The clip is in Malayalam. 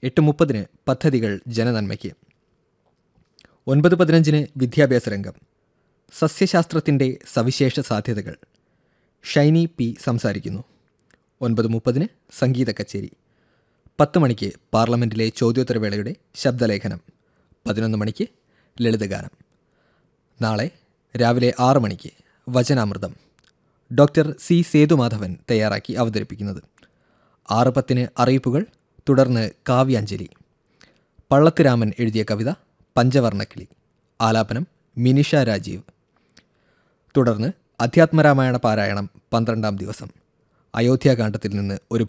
എട്ട് മുപ്പതിന് പദ്ധതികൾ ജനനന്മയ്ക്ക് ഒൻപത് പതിനഞ്ചിന് വിദ്യാഭ്യാസ രംഗം സസ്യശാസ്ത്രത്തിൻ്റെ സവിശേഷ സാധ്യതകൾ ഷൈനി പി സംസാരിക്കുന്നു ഒൻപത് മുപ്പതിന് സംഗീത കച്ചേരി പത്ത് മണിക്ക് പാർലമെൻറ്റിലെ ചോദ്യോത്തരവേളയുടെ ശബ്ദലേഖനം പതിനൊന്ന് മണിക്ക് ലളിതഗാനം നാളെ രാവിലെ ആറ് മണിക്ക് വചനാമൃതം ഡോക്ടർ സി സേതുമാധവൻ തയ്യാറാക്കി അവതരിപ്പിക്കുന്നത് ആറ് പത്തിന് അറിയിപ്പുകൾ തുടർന്ന് കാവ്യാഞ്ജലി പള്ളത്ത് രാമൻ എഴുതിയ കവിത പഞ്ചവർണ്ണക്കിളി ആലാപനം മിനിഷ രാജീവ് തുടർന്ന് അധ്യാത്മരാമായണ പാരായണം പന്ത്രണ്ടാം ദിവസം അയോധ്യാകാന്ഡത്തിൽ നിന്ന് ഒരു